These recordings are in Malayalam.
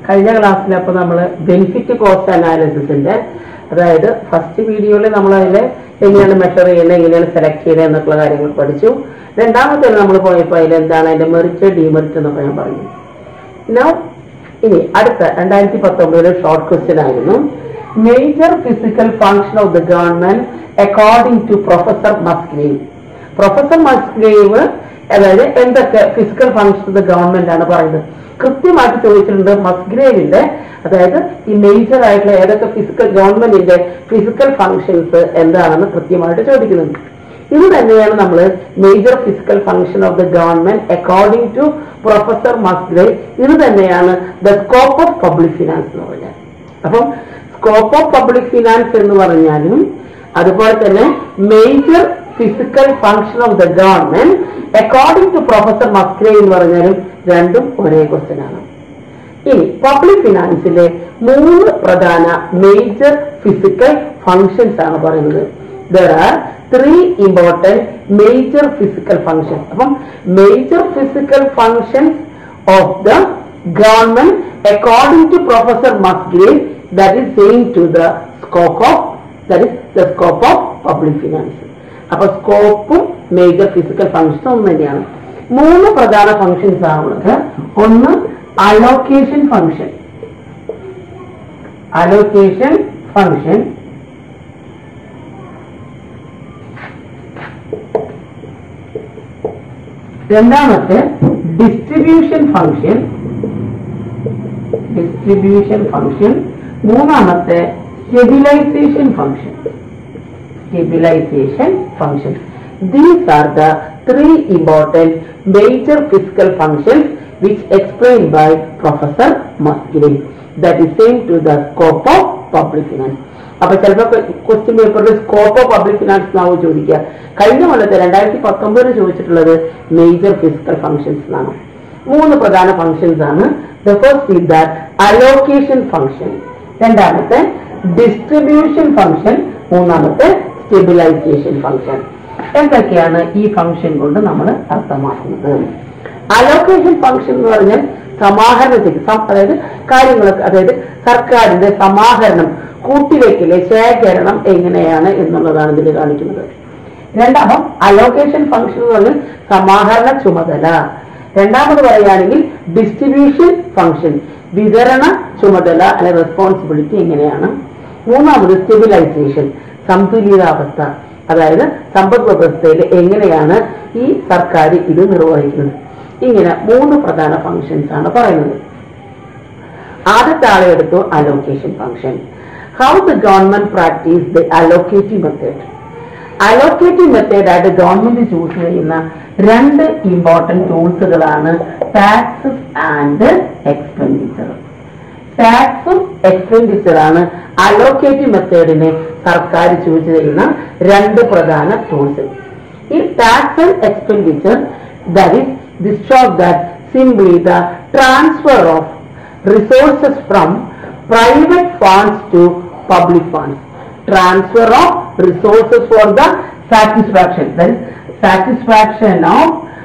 കഴിഞ്ഞ ക്ലാസ്സിൽ അപ്പോൾ നമ്മൾ ബെനിഫിറ്റ് കോസ്റ്റ് അനാലിസിസിന്റെ അതായത് ഫസ്റ്റ് വീഡിയോയിൽ നമ്മൾ അതിൽ എങ്ങനെയാണ് മെഷർ ചെയ്യുന്നത് എങ്ങനെയാണ് സെലക്ട് ചെയ്യുന്നത് എന്നൊക്കെയുള്ള കാര്യങ്ങൾ പഠിച്ചു രണ്ടാമത്തെ നമ്മൾ പോയപ്പോൾ അതിൽ എന്താണ് അതിന്റെ മെറിറ്റ് ഡിമെറിറ്റ് എന്നൊക്കെ ഞാൻ പറഞ്ഞു നൗ ഇനി അടുത്ത രണ്ടായിരത്തി പത്തൊമ്പതിലെ ഷോർട്ട് ക്വസ്റ്റ്യൻ ആയിരുന്നു major physical function of the government according to professor Musgrave professor Musgrave അതായത് എന്തൊക്കെ physical function of the government ആണ് പറയുന്നത് കൃത്യമായിട്ട് ചോദിച്ചിട്ടുണ്ട് മസ്ഗ്രേവിന്റെ അതായത് ഈ മേജർ ആയിട്ടുള്ള ഏതൊക്കെ ഫിസിക്കൽ ഗവൺമെന്റിന്റെ ഫിസിക്കൽ ഫംഗ്ഷൻസ് എന്താണെന്ന് കൃത്യമായിട്ട് ചോദിക്കുന്നുണ്ട് ഇത് തന്നെയാണ് നമ്മൾ major physical function of the government according to professor Musgrave ഇത് തന്നെയാണ് the scope of public finance എന്ന് പറഞ്ഞാൽ അപ്പം സ്കോപ്പ് ഓഫ് പബ്ലിക് ഫിനാൻസ് എന്ന് പറഞ്ഞാലും അതുപോലെ തന്നെ major physical function of the government according to professor Musgrave എന്ന് പറഞ്ഞാലും രണ്ടും ഒരേ ക്വസ്റ്റ്യൻ ആണ് ഇനി പബ്ലിക് ഫിനാൻസിലെ മൂന്ന് പ്രധാന മേജർ ഫിസിക്കൽ ഫങ്ഷൻസ് ആണ് പറയുന്നത് there are three important major physical functions അപ്പം major physical functions of the government according to professor Musgrave that is same to the scope of that is the scope of public finance അപ്പൊ സ്കോപ്പും മേജർ ഫിസിക്കൽ ഫങ്ഷൻസും ഒന്ന് തന്നെയാണ് മൂന്ന് പ്രധാന ഫങ്ഷൻസ് ആണുള്ളത് ഒന്ന് അലോക്കേഷൻ ഫങ്ഷൻ അലോക്കേഷൻ ഫങ്ഷൻ രണ്ടാമത്തെ ഡിസ്ട്രിബ്യൂഷൻ ഫങ്ഷൻ ഡിസ്ട്രിബ്യൂഷൻ ഫങ്ഷൻ മൂന്നാമത്തെ stabilization function stabilization function. These are the three important major physical functions which explained by Professor Musgrave. That is same to the scope of public finance. അപ്പൊ ചിലപ്പോൾ ക്വസ്റ്റ്യൻ പേപ്പറിൽ സ്കോപ്പ് ഓഫ് പബ്ലിക് ഫിനാൻസ് എന്നാവും ചോദിക്കുക കഴിഞ്ഞ കൊല്ലത്തെ രണ്ടായിരത്തി പത്തൊമ്പതിൽ ചോദിച്ചിട്ടുള്ളത് മേജർ ഫിസിക്കൽ ഫംഗ്ഷൻസ് എന്നാണ് മൂന്ന് പ്രധാന ഫംഗ്ഷൻസ് ആണ് the first is that allocation function രണ്ടാമത്തെ ഡിസ്ട്രിബ്യൂഷൻ ഫംഗ്ഷൻ മൂന്നാമത്തെ സ്റ്റെബിലൈസേഷൻ ഫംഗ്ഷൻ എന്തൊക്കെയാണ് ഈ ഫംഗ്ഷൻ കൊണ്ട് നമ്മൾ അർത്ഥമാക്കുന്നത് അലോക്കേഷൻ ഫംഗ്ഷൻ എന്ന് പറഞ്ഞാൽ സമാഹരണം ചെയ്യും സം- അതായത് കാര്യങ്ങളൊക്കെ അതായത് സർക്കാരിന്റെ സമാഹരണം കൂട്ടിവെക്കല് ശേഖരണം എങ്ങനെയാണ് എന്നുള്ളതാണ് ഇതിൽ കാണിക്കുന്നത് രണ്ടാമത് അലോക്കേഷൻ ഫംഗ്ഷൻ എന്ന് പറഞ്ഞാൽ സമാഹരണ ചുമതല രണ്ടാമത് പറയുകയാണെങ്കിൽ ഡിസ്ട്രിബ്യൂഷൻ ഫംഗ്ഷൻ വിതരണ ചുമതല അല്ലെ റെസ്പോൺസിബിലിറ്റി എങ്ങനെയാണ് മൂന്നാമത് സ്റ്റെബിലൈസേഷൻ സന്തുലിതാവസ്ഥ അതായത് സമ്പദ് വ്യവസ്ഥയിൽ എങ്ങനെയാണ് ഈ സർക്കാർ ഇത് നിർവഹിക്കുന്നത് ഇങ്ങനെ മൂന്ന് പ്രധാന ഫങ്ഷൻസ് ആണ് പറയുന്നത് ആദ്യത്തെ ആളെ എടുത്തു allocation function how the government practice the allocative method allocative method ആയിട്ട് ഗവൺമെന്റ് ചൂസ് ചെയ്യുന്ന രണ്ട് ഇമ്പോർട്ടന്റ് ടൂൾസുകളാണ് ടാക്സസ് ആൻഡ് എക്സ്പെൻഡിച്ചർ ടാക്സും എക്സ്പെൻഡിച്ചർ ആണ് അലോക്കേറ്റീവ് മെത്തേഡിനെ സർക്കാർ ചൂസ് ചെയ്യുന്ന രണ്ട് പ്രധാന ടൂൾസ് ഈ tax and expenditure that is this shows that simply the transfer of resources from private funds to public funds. Transfer of resources for the satisfaction. That is satisfaction of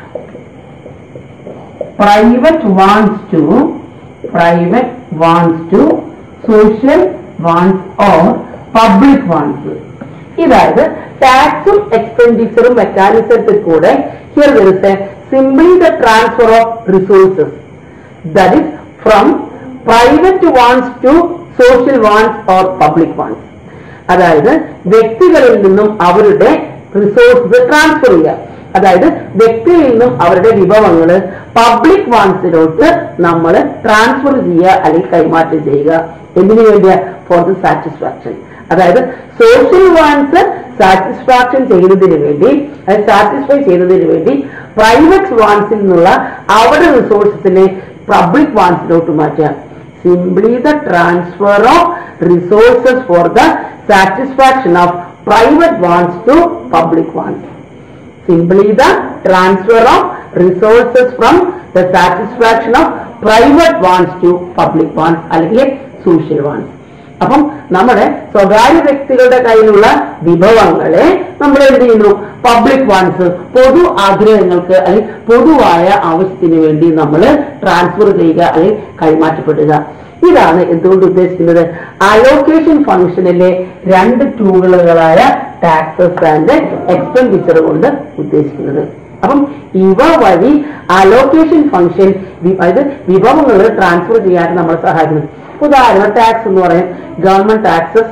private wants to private wants to social wants or public wants. ഇതായത് ടാക്സും എക്സ്പെൻഡിച്ചറും മെക്കാനിസത്തിൽ കൂടെ here there is a simply the transfer of resources that is from private wants to social wants or public wants അതായത് വ്യക്തികളിൽ നിന്നും അവരുടെ റിസോഴ്സസ് ട്രാൻസ്ഫർ ചെയ്യുക അതായത് വ്യക്തിയിൽ നിന്നും അവരുടെ വിഭവങ്ങൾ പബ്ലിക് വാൻസിലോട്ട് നമ്മൾ ട്രാൻസ്ഫർ ചെയ്യുക അല്ലെങ്കിൽ കൈമാറ്റം ചെയ്യുക എന്തിനു വേണ്ടിയാ ഫോർ ദ സാറ്റിസ്ഫാക്ഷൻ അതായത് സോഷ്യൽ വാൻസ് സാറ്റിസ്ഫാക്ഷൻ ചെയ്യുന്നതിന് വേണ്ടി അത് സാറ്റിസ്ഫൈ ചെയ്യുന്നതിന് വേണ്ടി പ്രൈവറ്റ് വാൻസിൽ നിന്നുള്ള അവരുടെ റിസോഴ്സസിനെ പബ്ലിക് വാൻസിലോട്ട് മാറ്റുക simply the transfer of resources for the satisfaction of private wants to public wants simply the transfer of resources from the satisfaction of private wants to public wants അല്ലെങ്കിൽ social wants അപ്പം നമ്മുടെ സ്വകാര്യ വ്യക്തികളുടെ കയ്യിലുള്ള വിഭവങ്ങളെ നമ്മൾ എന്ത് ചെയ്യുന്നു പബ്ലിക് വാൻസ് പൊതു ആഗ്രഹങ്ങൾക്ക് അല്ലെങ്കിൽ പൊതുവായ ആവശ്യത്തിന് വേണ്ടി നമ്മൾ ട്രാൻസ്ഫർ ചെയ്യുക അല്ലെങ്കിൽ കൈമാറ്റപ്പെടുക ഇതാണ് എന്തുകൊണ്ട് ഉദ്ദേശിക്കുന്നത് അലോക്കേഷൻ ഫംഗ്ഷനിലെ രണ്ട് ടൂളുകളായ ടാക്സസ് ആൻഡ് എക്സ്പെൻഡിച്ചർ കൊണ്ട് ഉദ്ദേശിക്കുന്നത് അപ്പം ഇവ വഴി അലോക്കേഷൻ ഫംഗ്ഷൻ അതായത് വിഭവങ്ങൾ ട്രാൻസ്ഫർ ചെയ്യാൻ നമ്മളെ സഹായിക്കുന്നു ഉദാഹരണം ടാക്സ് എന്ന് പറയാം government taxes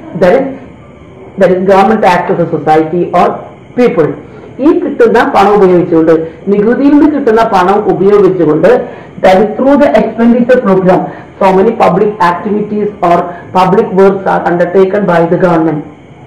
government taxes society or people ഈ കിട്ടുന്ന പണം ഉപയോഗിച്ചുകൊണ്ട് നികുതിയിൽ നിന്ന് കിട്ടുന്ന പണം ഉപയോഗിച്ചുകൊണ്ട് through the expenditure program so many public activities or public works are undertaken by the government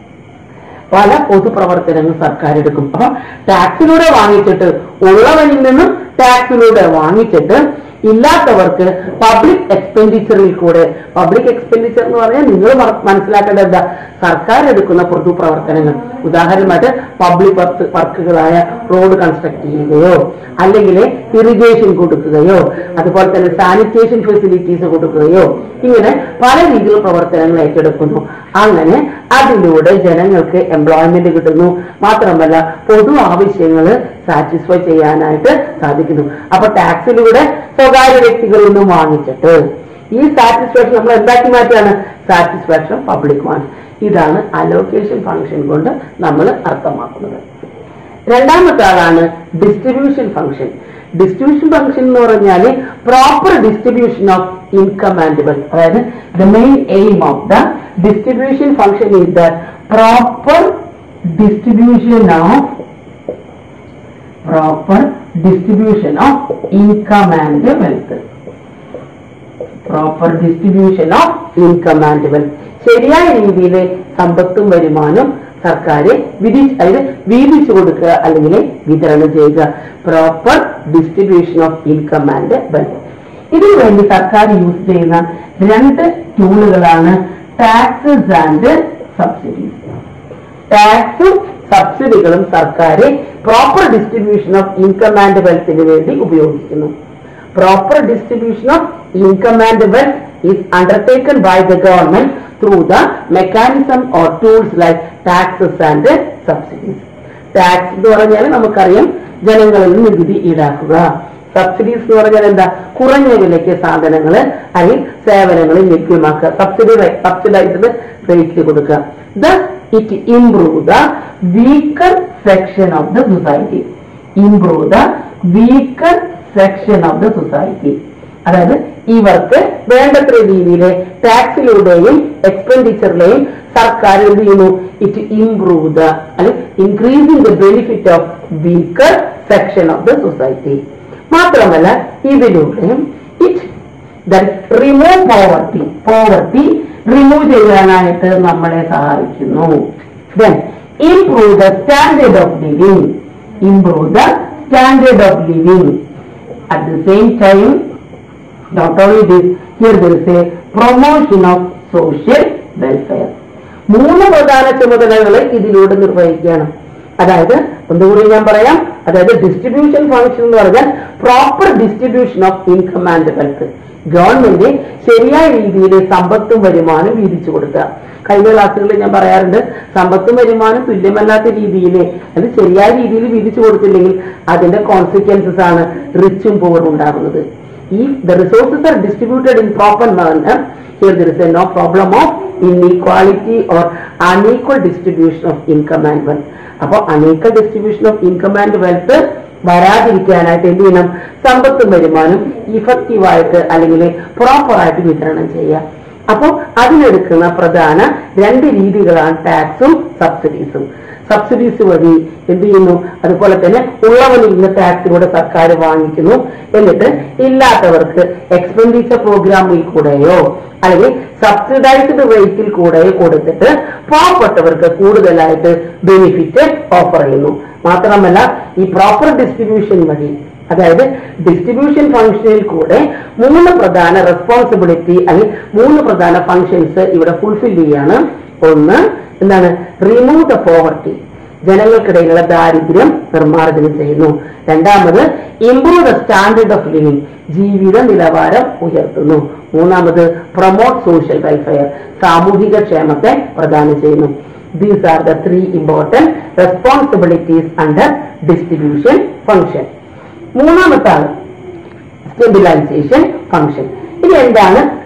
പല പൊതുപ്രവർത്തനങ്ങൾ സർക്കാർ എടുക്കും അപ്പൊ ടാക്സിലൂടെ വാങ്ങിച്ചിട്ട് ഉള്ളവനിൽ നിന്നും ടാക്സിലൂടെ വാങ്ങിച്ചിട്ട് ഇല്ലാത്തവർക്ക് പബ്ലിക് എക്സ്പെൻഡിച്ചറിൽ കൂടെ പബ്ലിക് എക്സ്പെൻഡിച്ചർ എന്ന് പറഞ്ഞാൽ നിങ്ങൾ മനസ്സിലാക്കേണ്ടത് എന്താ സർക്കാർ എടുക്കുന്ന പൊതുപ്രവർത്തനങ്ങൾ ഉദാഹരണമായിട്ട് പബ്ലിക് വർക്ക് വർക്കുകളായ റോഡ് കൺസ്ട്രക്ട് ചെയ്യുകയോ അല്ലെങ്കിൽ ഇറിഗേഷൻ കൊടുക്കുകയോ അതുപോലെ തന്നെ സാനിറ്റേഷൻ ഫെസിലിറ്റീസ് കൊടുക്കുകയോ ഇങ്ങനെ പല രീതിയിൽ പ്രവർത്തനങ്ങൾ ഏറ്റെടുക്കുന്നു അങ്ങനെ അതിലൂടെ ജനങ്ങൾക്ക് എംപ്ലോയ്മെന്റ് കിട്ടുന്നു മാത്രമല്ല പൊതു ആവശ്യങ്ങൾ സാറ്റിസ്ഫൈ ചെയ്യാനായിട്ട് സാധിക്കുന്നു അപ്പൊ ടാക്സിലൂടെ സ്വകാര്യ വ്യക്തികളിൽ നിന്നും വാങ്ങിച്ചിട്ട് ഈ സാറ്റിസ്ഫാക്ഷൻ നമ്മൾ എന്താക്കി മാറ്റുകയാണ് സാറ്റിസ്ഫാക്ഷൻ പബ്ലിക് ആണ് ഇതാണ് അലോക്കേഷൻ ഫംഗ്ഷൻ കൊണ്ട് നമ്മൾ അർത്ഥമാക്കുന്നത് രണ്ടാമത്തെ ആളാണ് ഡിസ്ട്രിബ്യൂഷൻ ഫംഗ്ഷൻ ഡിസ്ട്രിബ്യൂഷൻ ഫംഗ്ഷൻ എന്ന് പറഞ്ഞാൽ proper distribution of income and wealth അതായത് the main aim of the distribution function is the proper distribution of proper distribution of income and wealth proper distribution of income and wealth ശരിയായ രീതിയിൽ സമ്പത്തും വരുമാനം സർക്കാർ വിധി അതായത് വീതിച്ചു കൊടുക്കുക അല്ലെങ്കിൽ വിതരണം ചെയ്യുക proper distribution of income and wealth ഇതിനു വേണ്ടി സർക്കാർ യൂസ് ചെയ്യുന്ന രണ്ട് ടൂളുകളാണ് ടാക്സസ് ആൻഡ് സബ്സിഡീസ് ടാക്സും സബ്സിഡികളും സർക്കാർ proper distribution of income and വെൽത്തിന് വേണ്ടി ഉപയോഗിക്കുന്നു proper distribution of income and wealth is undertaken by the government through the mechanism or tools like taxes and subsidies tax എന്ന് പറഞ്ഞാൽ നമുക്കറിയാം ജനങ്ങളിൽ നിന്ന് നികുതി ഈടാക്കുക സബ്സിഡീസ് എന്ന് പറഞ്ഞാൽ എന്താ കുറഞ്ഞ വിലയ്ക്ക് സാധനങ്ങൾ അല്ലെങ്കിൽ സേവനങ്ങൾ ലഭ്യമാക്കുക സബ്സിഡി സബ്സിഡൈസ്ഡ് റേറ്റിൽ കൊടുക്കുക does it improve the weaker section of the society improve the weaker section of the society അതായത് ഇവർക്ക് വേണ്ടത്ര രീതിയിൽ ടാക്സിലൂടെയും എക്സ്പെൻഡിച്ചറിലെയും സർക്കാർ എന്ത് ചെയ്യുന്നു ഇറ്റ് ഇംപ്രൂവ് ദ അല്ലെങ്കിൽ increasing the benefit of weaker section of the society മാത്രമല്ല ഇതിലൂടെ it remove poverty poverty remove ചെയ്യാനായിട്ട് നമ്മളെ സഹായിക്കുന്നു then improve the standard of living improve the standard of living at the same time not only this here there is a promotion of social welfare മൂന്ന് പ്രധാന ചുമതലകൾ ഇതിലൂടെ നിർവഹിക്കണം അതായത് ഒന്നുകൂടി ഞാൻ പറയാം അതായത് ഡിസ്ട്രിബ്യൂഷൻ ഫംഗ്ഷൻ എന്ന് പറഞ്ഞാൽ proper distribution of income and wealth government ശരിയായ രീതിയിൽ സമ്പത്തും വരുമാനം വീതിച്ചു കൊടുക്കുക കഴിഞ്ഞ ക്ലാസ്സുകളിൽ ഞാൻ പറയാറുണ്ട് സമ്പത്തും വരുമാനം തുല്യമല്ലാത്ത രീതിയിൽ അത് ശരിയായ രീതിയിൽ വീതിച്ചു കൊടുത്തില്ലെങ്കിൽ അതിന്റെ കോൺസിക്വൻസസ് ആണ് റിച്ചും പൂറും ഉണ്ടാകുന്നത് if the resources are distributed in proper manner, here there is a no problem of inequality or unequal distribution of income and wealth. അപ്പോൾ unequal distribution of income and wealth വരാതിരിക്കാനായിട്ട് എന്ത് ചെയ്യണം സമ്പത്തും വരുമാനം ഇഫക്റ്റീവായിട്ട് അല്ലെങ്കിൽ പ്രോപ്പറായിട്ട് വിതരണം ചെയ്യുക അപ്പോൾ അതിനെടുക്കുന്ന പ്രധാന രണ്ട് രീതികളാണ് ടാക്സും സബ്സിഡീസും സബ്സിഡീസ് വഴി എന്ത് ചെയ്യുന്നു അതുപോലെ തന്നെ ഉള്ളവനിൽ നിന്ന് ടാക്സിലൂടെ സർക്കാർ വാങ്ങിക്കുന്നു എന്നിട്ട് ഇല്ലാത്തവർക്ക് എക്സ്പെൻഡിച്ചർ പ്രോഗ്രാമിൽ കൂടെയോ അല്ലെങ്കിൽ സബ്സിഡൈസ്ഡ് റേറ്റിൽ കൂടെയോ കൊടുത്തിട്ട് പാവപ്പെട്ടവർക്ക് കൂടുതലായിട്ട് ബെനിഫിറ്റ് ഓഫർ ചെയ്യുന്നു മാത്രമല്ല ഈ പ്രോപ്പർ ഡിസ്ട്രിബ്യൂഷൻ വഴി അതായത് ഡിസ്ട്രിബ്യൂഷൻ ഫംഗ്ഷനിൽ കൂടെ മൂന്ന് പ്രധാന റെസ്പോൺസിബിലിറ്റി അല്ലെങ്കിൽ മൂന്ന് പ്രധാന ഫംഗ്ഷൻസ് ഇവിടെ ഫുൾഫിൽ ചെയ്യാണ് ഒന്ന് എന്താണ് റിമൂവ് ദ പോവർട്ടി ജനങ്ങൾക്കിടയിലുള്ള ദാരിദ്ര്യം നിർമ്മാർജ്ജനം ചെയ്യുന്നു രണ്ടാമത് improve the standard of living ജീവിത നിലവാരം ഉയർത്തുന്നു മൂന്നാമത് പ്രൊമോട്ട് സോഷ്യൽ വെൽഫെയർ സാമൂഹിക ക്ഷേമത്തെ പ്രദാനം ചെയ്യുന്നു these are the three important responsibilities under distribution function മൂന്നാമത്തെ ആള് സ്റ്റെബിലൈസേഷൻ ഫംഗ്ഷൻ ഇനി എന്താണ്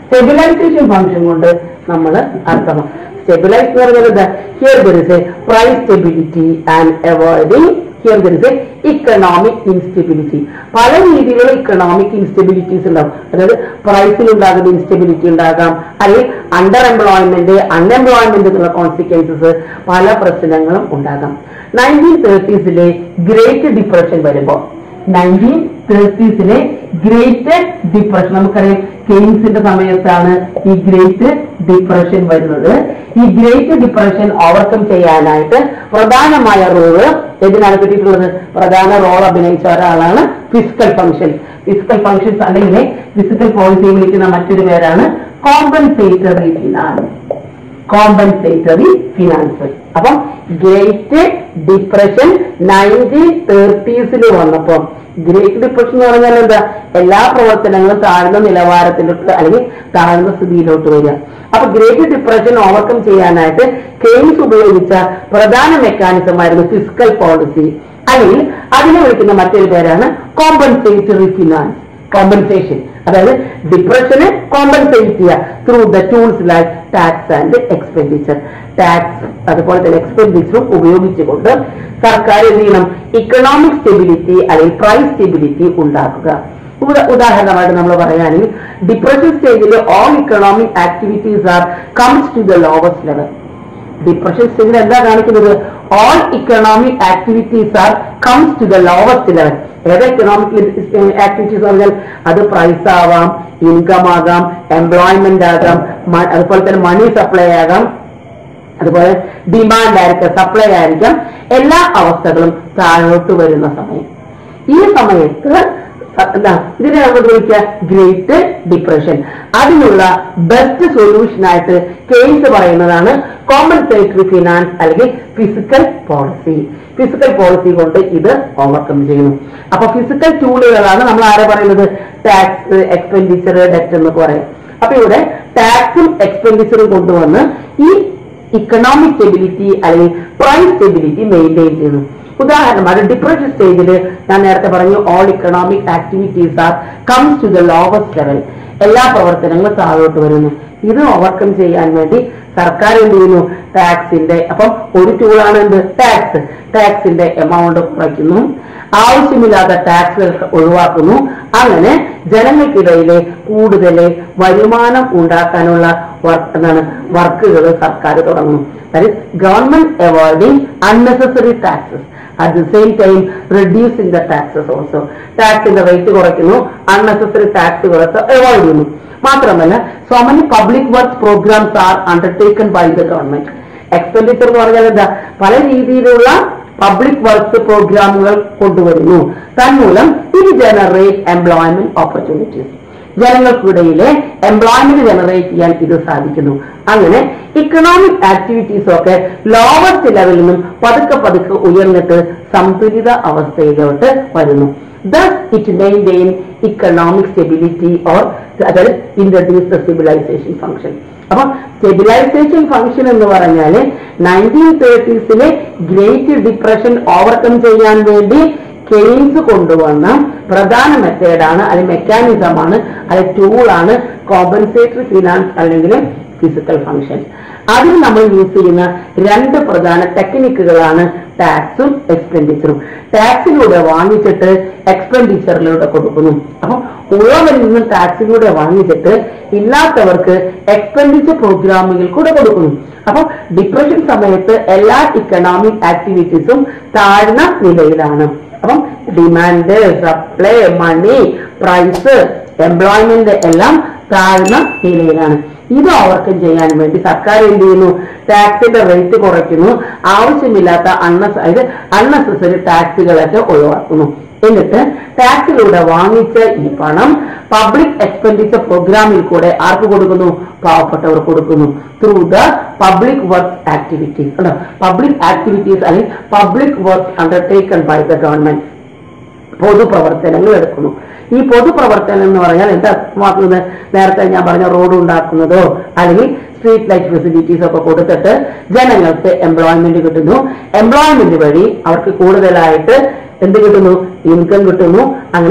സ്റ്റെബിലൈസേഷൻ ഫംഗ്ഷൻ കൊണ്ട് നമ്മൾ അർത്ഥം സ്റ്റെബിലൈസ് എന്ന് പറയുന്നത് here there is a price stability and avoiding here there is a economic instability പല രീതിയിലുള്ള ഇക്കണോമിക് ഇൻസ്റ്റെബിലിറ്റീസ് ഉണ്ടാവും അതായത് പ്രൈസിൽ ഉണ്ടാകുന്ന ഇൻസ്റ്റെബിലിറ്റി ഉണ്ടാകാം അല്ലെങ്കിൽ അണ്ടർ എംപ്ലോയ്മെന്റ് അൺഎംപ്ലോയ്മെന്റ് എന്നുള്ള കോൺസിക്വൻസസ് പല പ്രശ്നങ്ങളും ഉണ്ടാകാം നയൻറ്റീൻ തേർട്ടീസിലെ ഗ്രേറ്റ് ഡിപ്രഷൻ വരുമ്പോൾ നയൻറ്റീൻ തേർട്ടീസിലെ ഗ്രേറ്റ് ഡിപ്രഷൻ നമുക്കറിയാം കെയ്ൻസിന്റെ സമയത്താണ് ഈ ഗ്രേറ്റ് ഡിപ്രഷൻ വരുന്നത് ഈ ഗ്രേറ്റ് ഡിപ്രഷൻ ഓവർകം ചെയ്യാനായിട്ട് പ്രധാനമായ റോള് എന്തിനാണ് കിട്ടിയിട്ടുള്ളത് പ്രധാന റോൾ അഭിനയിച്ച ഒരാളാണ് ഫിസിക്കൽ ഫംഗ്ഷൻ ഫിസിക്കൽ ഫംഗ്ഷൻസ് അല്ലെങ്കിൽ ഫിസിക്കൽ പോളിസി വിളിക്കുന്ന മറ്റൊരു പേരാണ് കോമ്പൻസേറ്ററി ഫിനാൻസ് കോമ്പൻസേറ്ററി ഫിനാൻസ് അപ്പം ഗ്രേറ്റ് ഡിപ്രഷൻ നയൻറ്റീൻ തേർട്ടീസിൽ വന്നപ്പോ ഗ്രേറ്റ് ഡിപ്രഷൻ എന്ന് പറഞ്ഞാൽ എന്താ എല്ലാ പ്രവർത്തനങ്ങളും താഴ്ന്ന നിലവാരത്തിലോട്ട് അല്ലെങ്കിൽ താഴ്ന്ന സ്ഥിതിയിലോട്ട് വരിക അപ്പൊ ഗ്രേറ്റ് ഡിപ്രഷൻ ഓവർകം ചെയ്യാനായിട്ട് കെയ്ൻസ് ഉപയോഗിച്ച പ്രധാന മെക്കാനിസം ആയിരുന്നു ഫിസിക്കൽ പോളിസി അല്ലെങ്കിൽ അതിനെ വിളിക്കുന്ന മറ്റൊരു പേരാണ് കോമ്പൻസേറ്ററി ഫിനാൻസ് കോമ്പൻസേഷൻ അതായത് ഡിപ്രഷനെ കോമ്പൻസേറ്റ് ചെയ്യുക through the tools like tax and expenditure tax അതുപോലെ തന്നെ എക്സ്പെൻഡിച്ചറും ഉപയോഗിച്ചുകൊണ്ട് സർക്കാർ എന്ത് ചെയ്യണം ഇക്കണോമിക് സ്റ്റെബിലിറ്റി അല്ലെങ്കിൽ പ്രൈസ് സ്റ്റെബിലിറ്റി ഉണ്ടാക്കുക ഉദാ- ഉദാഹരണമായിട്ട് നമ്മൾ പറയുകയാണെങ്കിൽ ഡിപ്രഷൻ സ്റ്റേജിൽ all economic activities are comes to the lowest level depression സ്റ്റേജിൽ എന്താ കാണിക്കുന്നത് all economic activities are comes to the lowest level ഏത് എക്കണോമിക് ആക്ടിവിറ്റീസ് പറഞ്ഞാൽ അത് പ്രൈസ് ആവാം ഇൻകം ആകാം എംപ്ലോയ്മെന്റ് ആകാം മ- അതുപോലെ തന്നെ മണി സപ്ലൈ ആകാം അതുപോലെ ഡിമാൻഡ് ആയിരിക്കാം സപ്ലൈ ആയിരിക്കാം എല്ലാ അവസ്ഥകളും താഴോട്ട് വരുന്ന സമയം ഈ സമയത്ത് സ- എന്താ ഇതിനെ നമ്മൾ വിളിക്കുക ഗ്രേറ്റ് ഡിപ്രഷൻ അതിനുള്ള ബെസ്റ്റ് സൊല്യൂഷൻ ആയിട്ട് കെയ്ൻസ് പറയുന്നതാണ് കോമ്പൻസേറ്ററി ഫിനാൻസ് അല്ലെങ്കിൽ ഫിസിക്കൽ പോളിസി ഫിസിക്കൽ പോളിസി കൊണ്ട് ഇത് ഓവർകം ചെയ്യുന്നു അപ്പൊ ഫിസിക്കൽ ടൂളുകളാണ് നമ്മൾ ആരെ പറയുന്നത് ടാക്സ് എക്സ്പെൻഡിച്ചർ ഡെറ്റ് എന്നൊക്കെ പറയും അപ്പൊ ഇവിടെ ടാക്സും എക്സ്പെൻഡിച്ചറും കൊണ്ടുവന്ന് ഈ ഇക്കണോമിക് സ്റ്റെബിലിറ്റി അല്ലെങ്കിൽ പ്രൈസ് സ്റ്റെബിലിറ്റി മെയിൻറ്റെയിൻ ചെയ്യുന്നു ഉദാഹരണമായിട്ട് ഡിപ്രഷൻ സ്റ്റേജിൽ ഞാൻ നേരത്തെ പറഞ്ഞു all economic activities are comes to the lowest level എല്ലാ പ്രവർത്തനങ്ങളും താഴോട്ട് വരുന്നു ഇത് ഓവർകം ചെയ്യാൻ വേണ്ടി സർക്കാർ എന്ത് ചെയ്യുന്നു ടാക്സിന്റെ അപ്പം ഒരു ടൂളാണ് എന്ത് ടാക്സ് ടാക്സിന്റെ എമൗണ്ട് കുറയ്ക്കുന്നു ആവശ്യമില്ലാത്ത ടാക്സുകൾ ഒഴിവാക്കുന്നു അങ്ങനെ ജനങ്ങൾക്കിടയിലെ കൂടുതൽ വരുമാനം ഉണ്ടാക്കാനുള്ള വർക്ക് എന്താണ് വർക്കുകൾ സർക്കാർ തുടങ്ങുന്നു that is government avoiding unnecessary taxes at the same time reducing the taxes also ടാക്സിന്റെ റേറ്റ് കുറയ്ക്കുന്നു അൺനെസസറി ടാക്സുകളൊക്കെ അവോയ്ഡ് ചെയ്യുന്നു മാത്രമല്ല so many public work programs are undertaken by the government expenditure എന്ന് പറഞ്ഞാൽ എന്താ പല രീതിയിലുള്ള പബ്ലിക് വർക്ക്സ് പ്രോഗ്രാമുകൾ കൊണ്ടുവരുന്നു തന്മൂലം ഇത് ജനറേറ്റ് എംപ്ലോയ്മെന്റ് ഓപ്പർച്യൂണിറ്റീസ് ജനങ്ങൾക്കിടയിലെ എംപ്ലോയ്മെന്റ് ജനറേറ്റ് ചെയ്യാൻ ഇത് സാധിക്കുന്നു അങ്ങനെ ഇക്കണോമിക് ആക്ടിവിറ്റീസ് ഒക്കെ ലോവസ്റ്റ് ലെവലിൽ നിന്നും പതുക്കെ പതുക്കെ ഉയർന്നിട്ട് സന്തുലിത അവസ്ഥയിലോട്ട് വരുന്നു thus it maintain economic stability or അതായത് ഇൻട്രഡ്യൂസ് ദ സിവിലൈസേഷൻ ഫംഗ്ഷൻ അപ്പൊ സ്റ്റെബിലൈസേഷൻ ഫംഗ്ഷൻ എന്ന് പറഞ്ഞാല് നയൻറ്റീൻ തേർട്ടീസിലെ ഗ്രേറ്റ് ഡിപ്രഷൻ ഓവർകം ചെയ്യാൻ വേണ്ടി കെയ്ൻസ് കൊണ്ടുവന്ന പ്രധാന മെത്തേഡാണ് അത് മെക്കാനിസമാണ് അത് ടൂളാണ് കോമ്പൻസേറ്ററി ഫിനാൻസ് അല്ലെങ്കിൽ ഫിസിക്കൽ ഫംഗ്ഷൻ അതിൽ നമ്മൾ യൂസ് ചെയ്യുന്ന രണ്ട് പ്രധാന ടെക്നിക്കുകളാണ് ടാക്സും എക്സ്പെൻഡിച്ചറും ടാക്സിലൂടെ വാങ്ങിച്ചിട്ട് എക്സ്പെൻഡിച്ചറിലൂടെ കൊടുക്കുന്നു അപ്പം ഉള്ളവരിൽ നിന്ന് ടാക്സിലൂടെ വാങ്ങിച്ചിട്ട് ഇല്ലാത്തവർക്ക് എക്സ്പെൻഡിച്ചർ പ്രോഗ്രാമുകൾ കൂടെ കൊടുക്കുന്നു അപ്പം ഡിപ്രഷൻ സമയത്ത് എല്ലാ ഇക്കണോമിക് ആക്ടിവിറ്റീസും താഴ്ന്ന നിലയിലാണ് അപ്പം demand supply money price employment എല്ലാം താഴ്ന്ന നിലയിലാണ് ഇത് ഓവർകം ചെയ്യാൻ വേണ്ടി സർക്കാർ എന്ത് ചെയ്യുന്നു ടാക്സിന്റെ റേറ്റ് കുറയ്ക്കുന്നു ആവശ്യമില്ലാത്ത അണ്ണസ് അതായത് അൺനെസസറി ടാക്സുകളൊക്കെ ഒഴിവാക്കുന്നു എന്നിട്ട് ടാക്സിലൂടെ വാങ്ങിച്ച ഈ പണം പബ്ലിക് എക്സ്പെൻഡിച്ചർ പ്രോഗ്രാമിൽ കൂടെ ആർക്ക് കൊടുക്കുന്നു പാവപ്പെട്ടവർ കൊടുക്കുന്നു through the public works activities അല്ല പബ്ലിക് ആക്ടിവിറ്റീസ് അല്ലെങ്കിൽ public works undertaken by the government പൊതുപ്രവർത്തനങ്ങൾ എടുക്കുന്നു ഈ പൊതുപ്രവർത്തനം എന്ന് പറഞ്ഞാൽ എന്താ അർത്ഥമാക്കുന്നത് നേരത്തെ ഞാൻ പറഞ്ഞ റോഡ് ഉണ്ടാക്കുന്നതോ അല്ലെങ്കിൽ സ്ട്രീറ്റ് ലൈറ്റ് ഫെസിലിറ്റീസ് ഒക്കെ കൊടുത്തിട്ട് ജനങ്ങൾക്ക് എംപ്ലോയ്മെന്റ് കിട്ടുന്നു എംപ്ലോയ്മെന്റ് വഴി അവർക്ക് കൂടുതലായിട്ട് എന്ത് കിട്ടുന്നു ഇൻകം കിട്ടുന്നു അങ്ങനെ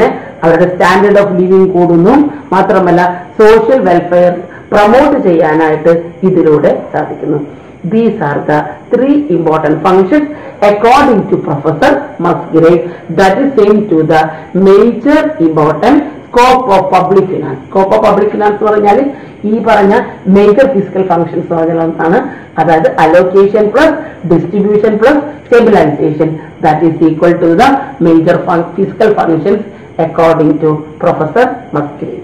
അവരുടെ സ്റ്റാൻഡേർഡ് ഓഫ് ലിവിങ് കൂടുന്നു മാത്രമല്ല സോഷ്യൽ വെൽഫെയർ പ്രൊമോട്ട് ചെയ്യാനായിട്ട് ഇതിലൂടെ സാധിക്കുന്നു these are the three important functions according to professor Musgrave that is same to the major important scope of public finance scope of public finance എന്ന് പറഞ്ഞാൽ ഈ പറഞ്ഞ മേജർ ഫിസിക്കൽ ഫംഗ്ഷൻസ് പറഞ്ഞാണ് അതായത് allocation plus distribution plus stabilization that is equal to the major physical functions according to professor Musgrave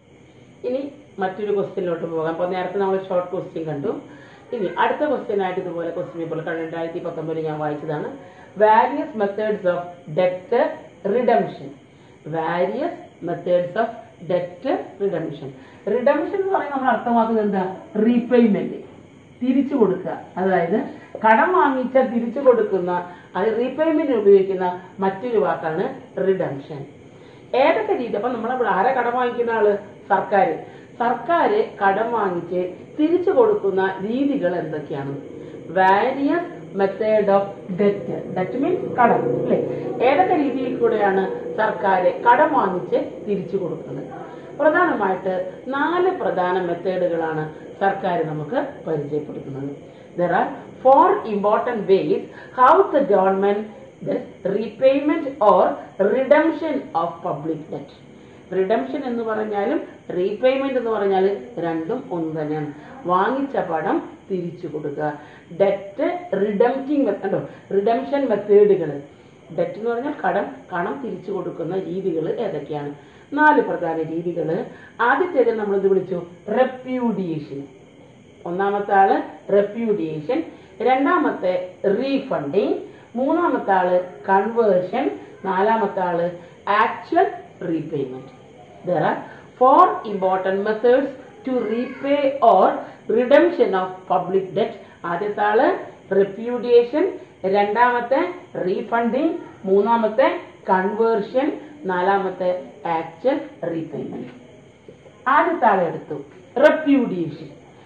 ഇനി മറ്റൊരു ക്വസ്റ്റ്യനിലോട്ട് പോകാം അപ്പോൾ നേരത്തെ നമ്മൾ ഷോർട്ട് ക്വസ്റ്റ്യൻ കണ്ടു ഇനി അടുത്ത ക്വസ്റ്റ്യൻ ആയിട്ട് ഇതുപോലെ ക്വസ്റ്റ്യൻ ഇപ്പോൾ രണ്ടായിരത്തി പത്തൊമ്പതിൽ ഞാൻ വായിച്ചതാണ് various methods of debt redemption various methods of debt redemption redemption എന്ന് പറയുന്നത് നമ്മൾ അർത്ഥമാക്കുന്നത് എന്താ റീപേയ്മെന്റ് തിരിച്ചു കൊടുക്കുക അതായത് കടം വാങ്ങിച്ച തിരിച്ചു കൊടുക്കുന്ന അത് റീപേയ്മെന്റിന് ഉപയോഗിക്കുന്ന മറ്റൊരു വാക്കാണ് റിഡംഷൻ ഏതൊക്കെ രീതി അപ്പൊ നമ്മളെ ആരെ കടം വാങ്ങിക്കുന്ന ആള് സർക്കാർ സർക്കാർ കടം വാങ്ങിച്ച് തിരിച്ചു കൊടുക്കുന്ന രീതികൾ എന്തൊക്കെയാണ് various method of debt debt means കടം അല്ലെ ഏതൊക്കെ രീതിയിൽ കൂടെയാണ് സർക്കാർ കടം വാങ്ങിച്ച് തിരിച്ചു കൊടുക്കുന്നത് പ്രധാനമായിട്ട് നാല് പ്രധാന മെത്തേഡുകളാണ് സർക്കാർ നമുക്ക് പരിചയപ്പെടുത്തുന്നത് there are four important ways how the government repayment or redemption of public debt redemption എന്ന് പറഞ്ഞാലും റീപേയ്മെന്റ് എന്ന് പറഞ്ഞാൽ രണ്ടും ഒന്ന് തന്നെയാണ് വാങ്ങിച്ച പണം തിരിച്ചു കൊടുക്കുക ഡെറ്റ് റിഡംറ്റിംഗ് മെത്തഡോ റിഡംഷൻ മെത്തേഡുകൾ ഡെറ്റ് എന്ന് പറഞ്ഞാൽ കടം കണം തിരിച്ചു കൊടുക്കുന്ന രീതികൾ ഏതൊക്കെയാണ് നാല് പ്രധാന രീതികൾ ആദ്യത്തേത് നമ്മൾ ഇത് വിളിച്ചു റെപ്യൂഡിയേഷൻ ഒന്നാമത്തെ ആള് റെപ്യൂഡിയേഷൻ രണ്ടാമത്തെ റീഫണ്ടിങ് മൂന്നാമത്തെ ആള് കൺവേർഷൻ നാലാമത്തെ ആള് actual repayment there are four important methods to repay or redemption of public debt ആദ്യത്തെ ആള് റെപ്യൂഡിയേഷൻ രണ്ടാമത്തെ റീഫണ്ടിങ് മൂന്നാമത്തെ കൺവേർഷൻ നാലാമത്തെ ആക്ച്വൽ റീപേയ്മെന്റ് ആദ്യത്തെ ആളെ എടുത്തു repudiation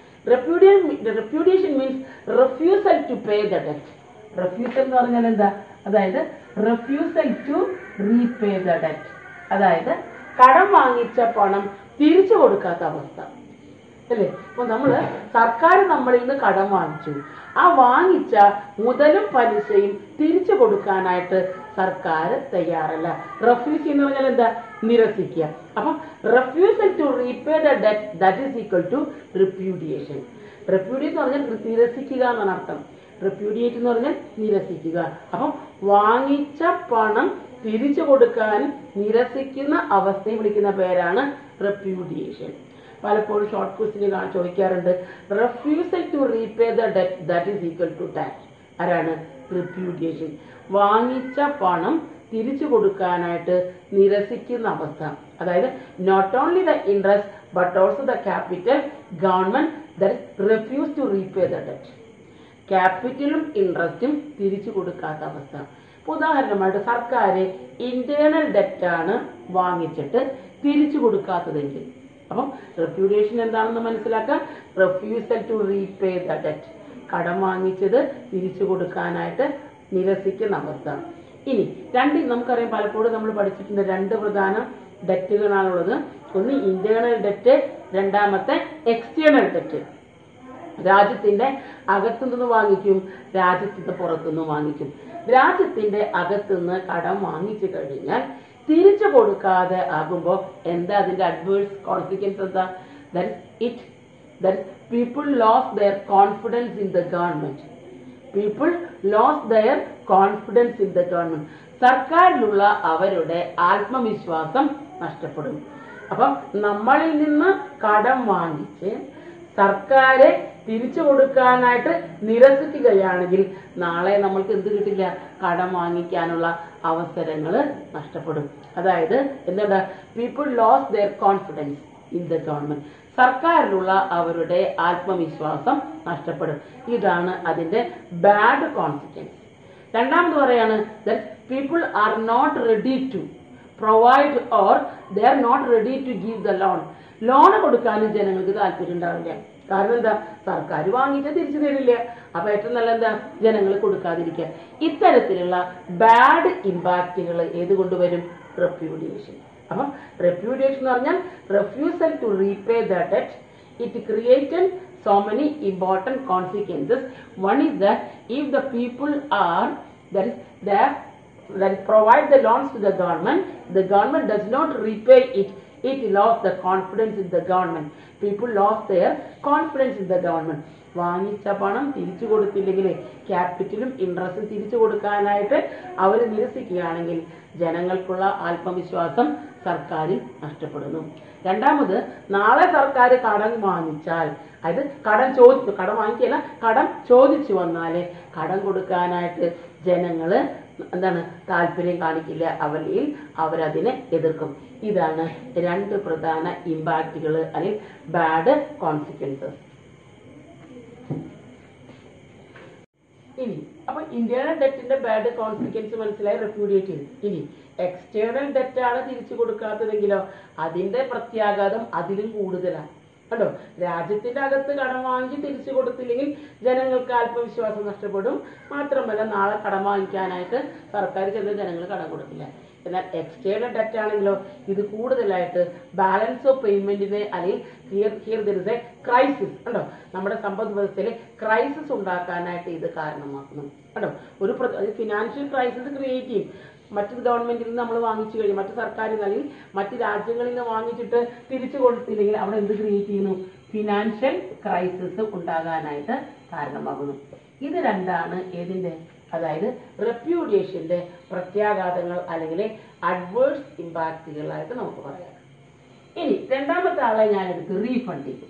repudiation means refusal to pay the debt refusal എന്ന് പറഞ്ഞാൽ എന്താ അതായത് refusal to repay the debt അതായത് കടം വാങ്ങിച്ച പണം തിരിച്ചു കൊടുക്കാത്ത അവസ്ഥ അല്ലേ അപ്പൊ നമ്മള് സർക്കാർ നമ്മളിൽ നിന്ന് കടം വാങ്ങിച്ചു ആ വാങ്ങിച്ച മുതലും പലിശയും തിരിച്ചു കൊടുക്കാനായിട്ട് സർക്കാർ തയ്യാറല്ല റെഫ്യൂസ് എന്ന് പറഞ്ഞാൽ എന്താ നിരസിക്കുക അപ്പം refusal to repay the debt that is equal to repudiation repudiate എന്ന് പറഞ്ഞാൽ നിരസിക്കുക എന്നാണ് അർത്ഥം റെപ്യൂഡിയേറ്റ് എന്ന് പറഞ്ഞാൽ നിരസിക്കുക അപ്പം വാങ്ങിച്ച പണം തിരിച്ചു കൊടുക്കാൻ നിരസിക്കുന്ന അവസ്ഥയെ വിളിക്കുന്ന പേരാണ് റെപ്യൂഡിയേഷൻ പലപ്പോഴും ഷോർട്ട് ക്വസ്റ്റിന് ചോദിക്കാറുണ്ട് refusal to repay the debt that is equal to tax ആരാണ് റിപ്യൂഡിയേഷൻ വാങ്ങിച്ച പണം തിരിച്ചു കൊടുക്കാനായിട്ട് നിരസിക്കുന്ന അവസ്ഥ അതായത് not only the interest but also the capital government that refuse to repay the debt ക്യാപിറ്റലും ഇൻട്രസ്റ്റും തിരിച്ചു കൊടുക്കാത്ത അവസ്ഥ ഇപ്പൊ ഉദാഹരണമായിട്ട് സർക്കാർ ഇന്റേണൽ ഡെറ്റാണ് വാങ്ങിച്ചിട്ട് തിരിച്ചു കൊടുക്കാത്തതെങ്കിൽ അപ്പം റെപ്യൂഡിയേഷൻ എന്താണെന്ന് മനസ്സിലാക്കാം refusal to repay the debt കടം വാങ്ങിച്ചത് തിരിച്ചു കൊടുക്കാനായിട്ട് നിരസിക്കുന്ന അവസ്ഥ ഇനി രണ്ട് നമുക്കറിയാം പലപ്പോഴും നമ്മൾ പഠിച്ചിട്ടുണ്ട് രണ്ട് പ്രധാന ഡെറ്റുകളാണുള്ളത് ഒന്ന് ഇന്റേണൽ ഡെറ്റ് രണ്ടാമത്തെ എക്സ്റ്റേണൽ ഡെറ്റ് രാജ്യത്തിന്റെ അകത്തുനിന്ന് വാങ്ങിക്കും രാജ്യത്തിന്റെ പുറത്തുനിന്ന് വാങ്ങിക്കും രാജ്യത്തിന്റെ അകത്തുനിന്ന് കടം വാങ്ങിച്ചു കഴിഞ്ഞാൽ തിരിച്ചു കൊടുക്കാതെ ആകുമ്പോൾ എന്താ അതിന്റെ അഡ്വേഴ്സ് കോൺസിക്വൻസ് എന്താ it that people lose their confidence in the government people lose their confidence in the government സർക്കാരിലുള്ള അവരുടെ ആത്മവിശ്വാസം നഷ്ടപ്പെടും അപ്പം നമ്മളിൽ നിന്ന് കടം വാങ്ങിച്ച് സർക്കാരെ തിരിച്ചു കൊടുക്കാനായിട്ട് നിരസിക്കുകയാണെങ്കിൽ നാളെ നമ്മൾക്ക് എന്ത് കിട്ടില്ല കടം വാങ്ങിക്കാനുള്ള അവസരങ്ങൾ നഷ്ടപ്പെടും അതായത് എന്തുകൊണ്ട് people lose their confidence in the government സർക്കാരിലുള്ള അവരുടെ ആത്മവിശ്വാസം നഷ്ടപ്പെടും ഇതാണ് അതിന്റെ ബാഡ് കോൺസിക്വൻസ് രണ്ടാമത് പറയാണ് people are not ready to provide or they are not ready to give the loan loan കൊടുക്കാനും ജനങ്ങൾക്ക് താല്പര്യം ഉണ്ടാവില്ല കാരണം എന്താ സർക്കാർ വാങ്ങിയിട്ട് തിരിച്ചു തരില്ല അപ്പൊ ഏറ്റവും നല്ല എന്താ ജനങ്ങൾ കൊടുക്കാതിരിക്കുക ഇത്തരത്തിലുള്ള ബാഡ് ഇമ്പാക്റ്റുകൾ ഏത് കൊണ്ടുവരും റെപ്യൂഡിയേഷൻ അപ്പം റെപ്യൂഡിയേഷൻ എന്ന് പറഞ്ഞാൽ refusal to repay the debt it created so many important consequences one is that if the people are that is there that is provide the loans to the government the government does not repay it it lost the confidence in the government people lost their confidence in the government വാങ്ങിച്ച പണം തിരിച്ചു കൊടുത്തില്ലെങ്കിൽ ക്യാപിറ്റലും ഇൻട്രസ്റ്റും തിരിച്ചു കൊടുക്കാനായിട്ട് അവർ നിരസിക്കുകയാണെങ്കിൽ ജനങ്ങൾക്കുള്ള ആത്മവിശ്വാസം സർക്കാരിൽ നഷ്ടപ്പെടുന്നു രണ്ടാമത് നാളെ സർക്കാർ കടം വാങ്ങിച്ചാൽ അതായത് കടം ചോദിച്ചു കടം വാങ്ങിക്കല്ല കടം ചോദിച്ചു വന്നാല് കടം കൊടുക്കാനായിട്ട് ജനങ്ങള് എന്താണ് താല്പര്യം കാണിക്കില്ല അവരിൽ അവരതിനെ എതിർക്കും ഇതാണ് രണ്ട് പ്രധാന ഇമ്പാക്റ്റുകൾ അല്ലെങ്കിൽ ബാഡ് കോൺസിക്വൻസസ് ഇനി അപ്പൊ ഇന്ത്യയുടെ ഡെറ്റിന്റെ ബാഡ് കോൺസിക്വൻസ് മനസ്സിലായി റെപ്യൂഡിയേറ്റ് ചെയ്തു ഇനി എക്സ്റ്റേണൽ ഡെറ്റ് ആണ് തിരിച്ചു കൊടുക്കാത്തതെങ്കിലോ അതിന്റെ പ്രത്യാഘാതം അതിലും കൂടുതലാണ് കണ്ടോ രാജ്യത്തിന്റെ അകത്ത് കടം വാങ്ങി തിരിച്ചു കൊടുത്തില്ലെങ്കിൽ ജനങ്ങൾക്ക് ആത്മവിശ്വാസം നഷ്ടപ്പെടും മാത്രമല്ല നാളെ കടം വാങ്ങിക്കാനായിട്ട് സർക്കാർ ചെന്ന് ജനങ്ങൾ കടം കൊടുക്കില്ല എന്നാൽ എക്സ്റ്റേണൽ ഡെറ്റ് ആണെങ്കിലോ ഇത് കൂടുതലായിട്ട് ബാലൻസ് ഓഫ് പേയ്മെന്റിനെ അല്ലെങ്കിൽ here here there is a crisis കണ്ടോ നമ്മുടെ സമ്പദ് വ്യവസ്ഥയിൽ ക്രൈസിസ് ഉണ്ടാക്കാനായിട്ട് ഇത് കാരണമാക്കുന്നു കണ്ടോ ഒരു ഫിനാൻഷ്യൽ ക്രൈസിസ് ക്രിയേറ്റ് ചെയ്യും മറ്റു ഗവൺമെന്റിൽ നിന്ന് നമ്മൾ വാങ്ങിച്ചു കഴിഞ്ഞു മറ്റു സർക്കാരിൽ നിന്ന് അല്ലെങ്കിൽ മറ്റു രാജ്യങ്ങളിൽ നിന്ന് വാങ്ങിച്ചിട്ട് തിരിച്ചു കൊടുത്തില്ലെങ്കിൽ അവിടെ എന്ത് ക്രിയേറ്റ് ചെയ്യുന്നു ഫിനാൻഷ്യൽ ക്രൈസിസ് ഉണ്ടാകാനായിട്ട് കാരണമാകുന്നു ഇത് രണ്ടാണ് ഏതിന്റെ അതായത് റെപ്യൂഡിയേഷന്റെ പ്രത്യാഘാതങ്ങൾ അല്ലെങ്കിൽ അഡ്വേഴ്സ് ഇമ്പാക്റ്റുകളായിട്ട് നമുക്ക് പറയാം ഇനി രണ്ടാമത്തെ ആളെ ഞാൻ എടുത്തു റീഫണ്ടിങ്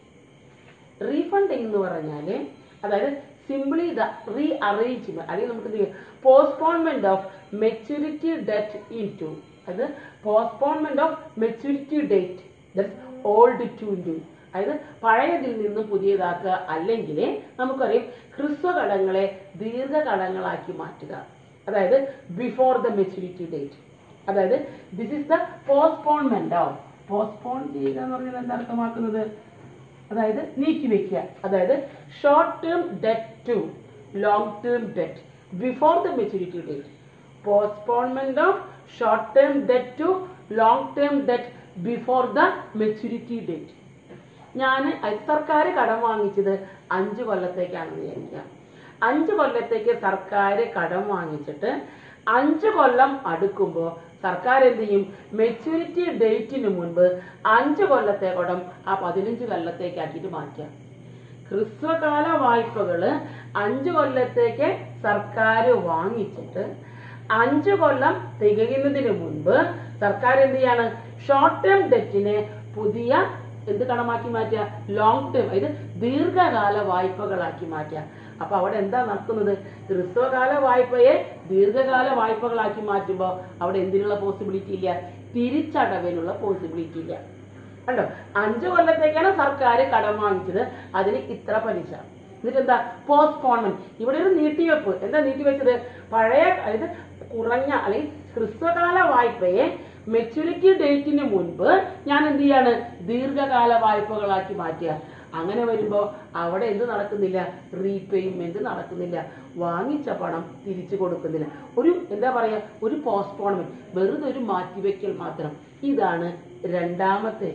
റീഫണ്ടിങ് എന്ന് പറഞ്ഞാല് അതായത് സിംപ്ലി ദ റീ അറേഞ്ച്മെന്റ് അല്ലെങ്കിൽ നമുക്ക് എന്ത് ചെയ്യും postponement of maturity debt into അത് postponement of maturity date that old to new അതായത് പഴയതിൽ നിന്ന് പുതിയതാക്കുക അല്ലെങ്കിൽ നമുക്കറിയാം ഹ്രസ്വകടങ്ങളെ ദീർഘകടങ്ങളാക്കി മാറ്റുക അതായത് ബിഫോർ ദ മെച്യൂരിറ്റി ഡേറ്റ് അതായത് this is the postponement of postpone ചെയ്യുക എന്ന് പറഞ്ഞാൽ എന്താ അർത്ഥമാക്കുന്നത് അതായത് നീക്കിവെക്കുക അതായത് short term debt to long term debt before the maturity date postponement of short term debt to long term debt before the maturity date ഞാൻ സർക്കാർ കടം വാങ്ങിച്ചത് അഞ്ചു കൊല്ലത്തേക്കാണെന്ന് വിചാരിക്കുക അഞ്ചു കൊല്ലത്തേക്ക് സർക്കാർ കടം വാങ്ങിച്ചിട്ട് അഞ്ചു കൊല്ലം അടുക്കുമ്പോൾ സർക്കാർ എന്ത് ചെയ്യും മെച്യൂരിറ്റി ഡേറ്റിന് മുൻപ് അഞ്ചു കൊല്ലത്തെ കടം ആ പതിനഞ്ച് കൊല്ലത്തേക്ക് ആക്കിയിട്ട് മാറ്റുക ഹ്രസ്വകാല വായ്പകള് അഞ്ചു കൊല്ലത്തേക്ക് സർക്കാർ വാങ്ങിച്ചിട്ട് അഞ്ചു കൊല്ലം തികയുന്നതിന് മുൻപ് സർക്കാർ എന്ത് ചെയ്യാണ് ഷോർട്ട് ടേം ഡെറ്റിനെ പുതിയ എന്ത് കടമാക്കി മാറ്റുക ലോങ് ടേം അതായത് ദീർഘകാല വായ്പകളാക്കി മാറ്റുക അപ്പൊ അവിടെ എന്താ നടക്കുന്നത് ഹ്രസ്വകാല വായ്പയെ ദീർഘകാല വായ്പകളാക്കി മാറ്റുമ്പോൾ അവിടെ എന്തിനുള്ള പോസിബിലിറ്റി ഇല്ല തിരിച്ചടവിനുള്ള പോസിബിലിറ്റി ഇല്ല കണ്ടോ അഞ്ചു കൊല്ലത്തേക്കാണ് സർക്കാർ കടം വാങ്ങിച്ചത് അതിന് ഇത്ര പലിശ എന്നിട്ട് എന്താ പോസ്റ്റ്പോൺമെന്റ് ഇവിടെ ഒരു നീട്ടിവെപ്പ് എന്താ നീട്ടിവെച്ചത് പഴയ അതായത് കുറഞ്ഞ അല്ലെങ്കിൽ ഹ്രസ്വകാല വായ്പയെ മെച്യൂരിറ്റി ഡേറ്റിന് മുൻപ് ഞാൻ എന്ത് ചെയ്യാണ് ദീർഘകാല വായ്പകളാക്കി മാറ്റുക അങ്ങനെ വരുമ്പോ അവിടെ എന്ത് നടക്കുന്നില്ല റീപേയ്മെന്റ് നടക്കുന്നില്ല വാങ്ങിച്ച പണം തിരിച്ചു കൊടുക്കുന്നില്ല ഒരു എന്താ പറയാ ഒരു പോസ്റ്റ്പോൺമെന്റ് വെറുതെ ഒരു മാറ്റിവെക്കൽ മാത്രം ഇതാണ് രണ്ടാമത്തെ